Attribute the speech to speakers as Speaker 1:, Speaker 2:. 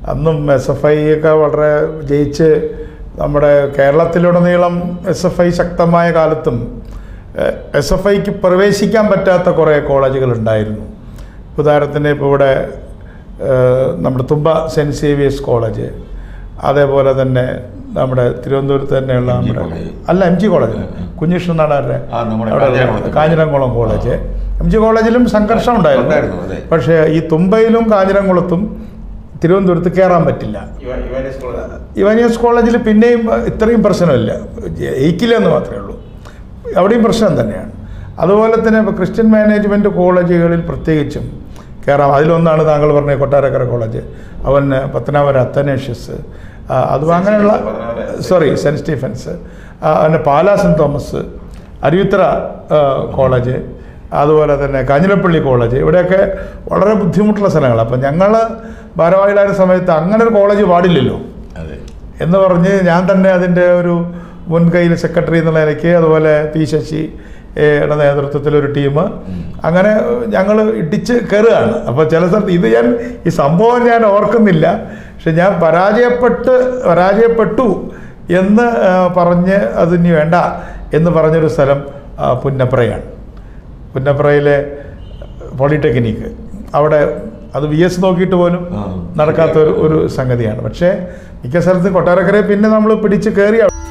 Speaker 1: അന്നും S F I ഒക്കെ വളരെ ജയിച്ച് നമ്മുടെ കേരളത്തിലുടനീളം എസ് എഫ് ഐ ശക്തമായ കാലത്തും എസ് എഫ് ഐക്ക് പ്രവേശിക്കാൻ പറ്റാത്ത കുറേ കോളേജുകൾ ഉണ്ടായിരുന്നു ഉദാഹരണത്തിന് ഇപ്പോൾ ഇവിടെ ഏഹ്, നമ്മുടെ തുമ്പ സെൻറ്റ് സേവിയേഴ്സ് കോളേജ് അതേപോലെ തന്നെ നമ്മുടെ തിരുവനന്തപുരത്ത് തന്നെയുള്ള
Speaker 2: എം ജി
Speaker 1: നമ്മുടെ
Speaker 2: കോളേജ്.
Speaker 1: അല്ല എം ജി കോളേജ് കുഞ്ഞിഷ്ണൻ നാടാരുടെ
Speaker 2: ആ, നമ്മുടെ
Speaker 1: അവിടെ
Speaker 2: കാഞ്ഞിരംകുളത്ത്.
Speaker 1: കാഞ്ഞിരംകുളം കോളേജ് എം ജി കോളേജിലും സംഘർഷം
Speaker 2: ഉണ്ടായിരുന്നു,
Speaker 1: ഉണ്ടായിരുന്നു
Speaker 2: അതെ.
Speaker 1: പക്ഷേ ഈ തുമ്പയിലും കാഞ്ഞിരംകുളത്തും തിരുവനന്തപുരത്ത് കയറാൻ പറ്റില്ല യുവാനിയസ് കോളേജിൽ പിന്നെയും ഇത്രയും പ്രശ്നമില്ല ജയിക്കില്ല എന്ന് മാത്രമേ ഉള്ളൂ അവിടെയും പ്രശ്നം തന്നെയാണ് അതുപോലെ തന്നെ ഇപ്പോൾ ക്രിസ്ത്യൻ മാനേജ്മെൻറ്റ് കോളേജുകളിൽ പ്രത്യേകിച്ചും കയറാം അതിലൊന്നാണ് താങ്കൾ പറഞ്ഞ കൊട്ടാരക്കര കോളേജ് അവൻ പത്തനാപുരം അത്തനേഷ്യസ് ആ, അതും അങ്ങനെയുള്ള സോറി സെൻറ്റ് സ്റ്റീഫൻസ് ആ, പിന്നെ പാലാ സെൻറ്റ് തോമസ് അരുവിത്തറ ആ, കോളേജ് അതുപോലെ തന്നെ കാഞ്ഞിരപ്പള്ളി കോളേജ് ഇവിടെയൊക്കെ വളരെ ബുദ്ധിമുട്ടുള്ള സ്ഥലങ്ങളാണ് അപ്പം ഞങ്ങൾ ഭാരവാഹികളായിരുന്ന സമയത്ത് അങ്ങനെ ഒരു കോളേജ് പാടില്ലല്ലോ
Speaker 2: അതെ
Speaker 1: എന്ന് പറഞ്ഞ് ഞാൻ തന്നെ അതിൻ്റെ ഒരു മുൻകൈയിൽ സെക്രട്ടറി എന്നുള്ള നിലയ്ക്ക് അതുപോലെ പി ശശി യുടെ നേതൃത്വത്തിലൊരു ടീം അങ്ങനെ ഞങ്ങൾ ഇടിച്ച് കയറുകയാണ് അപ്പോൾ ചില സ്ഥലത്ത് ഇത് ഞാൻ ഈ സംഭവം ഞാൻ ഓർക്കുന്നില്ല പക്ഷെ ഞാൻ പരാജയപ്പെട്ട് പരാജയപ്പെട്ടു എന്ന് ആ, പറഞ്ഞ് അതിനി വേണ്ട എന്ന് പറഞ്ഞൊരു സ്ഥലം ആ, പുന്നപ്രയാണ് പുന്നപ്രയിലെ പോളിടെക്നിക്ക് അവിടെ അത് വി എസ് നോക്കിയിട്ട് പോലും
Speaker 2: ആ.
Speaker 1: നടക്കാത്ത ഒരു ഒരു സംഗതിയാണ് പക്ഷേ മിക്ക സ്ഥലത്തും കൊട്ടാരക്കരയിൽ പിന്നെ നമ്മൾ പിടിച്ച് കയറി